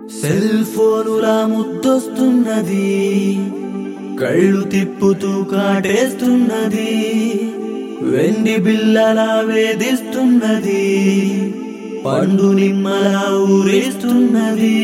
Cell ఫోనులా ముద్దొస్తున్నది కళ్ళు తిప్పుతూ కాటేస్తున్నది వెండి బిల్లలా వేధిస్తున్నది పండు నిమ్మలా ఊరేస్తున్నది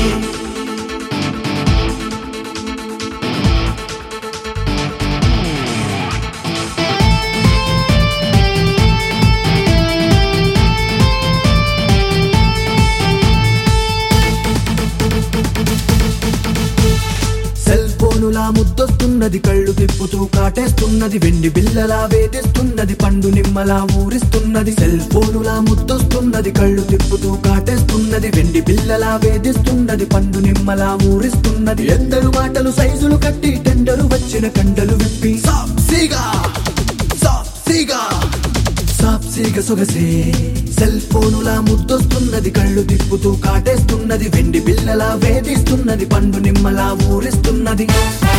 సెల్ ఫోనులా ముద్దొస్తున్నది కళ్ళు తిప్పుతూ కాటేస్తున్నది వెండి బిల్లలా వేధిస్తున్నది పండు నిమ్మలా ఊరిస్తున్నది సెల్ ఫోనులా ముద్దొస్తున్నది కళ్ళు తిప్పుతూ కాటేస్తున్నది వెండి బిల్లలా వేధిస్తున్నది పండు నిమ్మలా ఊరిస్తున్నది ఎందరు మాటలు సైజులు కట్టి టెండరు వచ్చిన కండలు విప్పి సాప్సీగా సాప్సీగా సాప్సీగా సొగసే సెల్ ఫోనులా ముద్దొస్తున్నది కళ్ళు తిప్పుతూ కాటేస్తున్నది వెండి బిల్లలా వేధిస్తున్నది పండు నిమ్మలా ఊరిస్తున్నది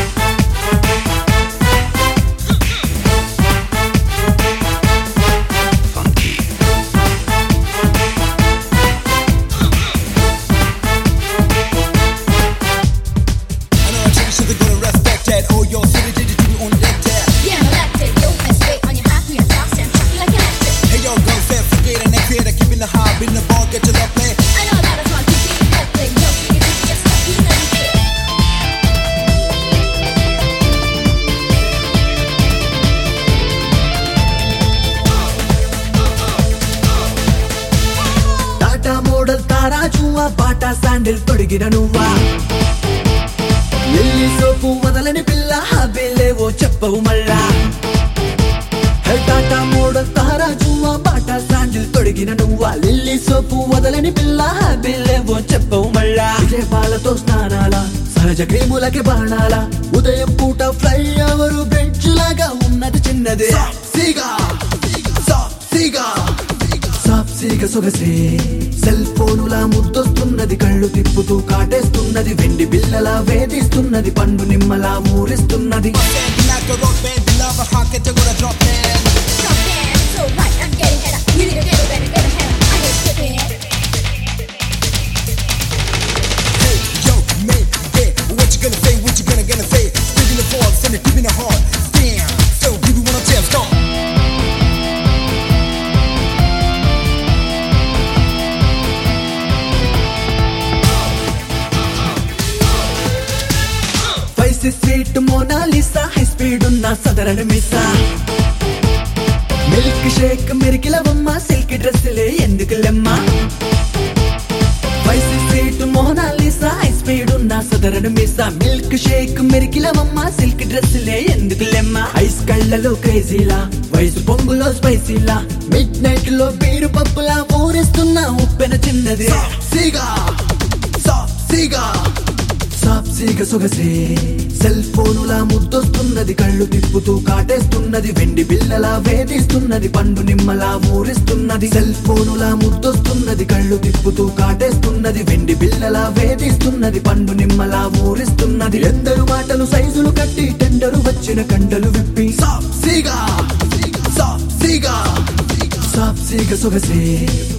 I know I think you should go to respect that. Oh, your city did you do on that tap? Yeah, I'm electric. Yo, let's wait on your half, me a socks and chuck you like electric. Hey, yo, girl, set forget and that creator keeping the high, beating the ball, get to the play. I know that it's hard to be electric. No, you can just stuck in the kid. Tata model తారా జువా Bata sandal తొడిగిన నువ్వా ఎల్లి soap వదలని పిల్ల హాబీలేవో చెప్పవు మళ్ళా హే టాటా మోడల్ తారా జువా బాటా శాండిల్ తొడిగిన నువ్వా లిల్లీ సోపు వదలని పిల్ల హాబీలేవో చెప్పవు మళ్ళా విజయపాలతో స్నానాల సహజ క్రీములకి బాణాల ఉదయం పూట ఫ్లై ఎవరు బెంచ్ లాగా ఉన్నది చిన్నదే సిగా సిగా సాప్సీగ సొగసే సెల్ ఫోనులా ముద్దొస్తున్నది కళ్ళు తిప్పుతూ కాటేస్తున్నది వెండి బిల్లలా వేధిస్తున్నది పండు నిమ్మలా ఊరిస్తున్నది Band, you like a rock band, you love a hot, get to go to drop band. Drop down, so right, I'm getting head up. You need to get it, better get ahead. I ain't skipping it. Hey, yo, man, yeah, what you gonna say, what you gonna, gonna say? Speaking the voice and it deep in the heart. Damn, so people wanna tell, stop. Spicy sweet Mona Lisa high speed ఉన్న సదరణ మిసా milkshake మెరికిలవమ్మ silk డ్రెస్సులే ఎందుకు లెమ్మ spicy sweet Mona Lisa high speed ఉన్న సదరణ మిసా మిల్క్ షేక్ మెరికిలవమ్మ సిల్క్ డ్రెస్సులే ఎందుకు లెమ్మ ఐస్ కళ్ళలో క్రేజీలా వయసు పొంగులో స్పైసీలా మిడ్ నైట్ లో బీరు పప్పులా ఊరిస్తున్న ఉప్పెన చిన్నది సిగా సిగా సాప్సీగ సొగసే సెల్ ఫోనులా ముద్దొస్తున్నది కళ్ళు తిప్పుతూ కాటేస్తున్నది వెండి బిల్లలా వేధిస్తున్నది పండు నిమ్మలా ఊరిస్తున్నది సెల్ ఫోనులా ముద్దొస్తున్నది కళ్ళు తిప్పుతూ కాటేస్తున్నది వెండి బిల్లలా వేధిస్తున్నది పండు నిమ్మలా ఊరిస్తున్నది ఎందరు మాటలు సైజులు కట్టి టెండరు వచ్చిన కండలు విప్పి సాప్సీగా సాప్సీగా సాప్సీగ సొగసే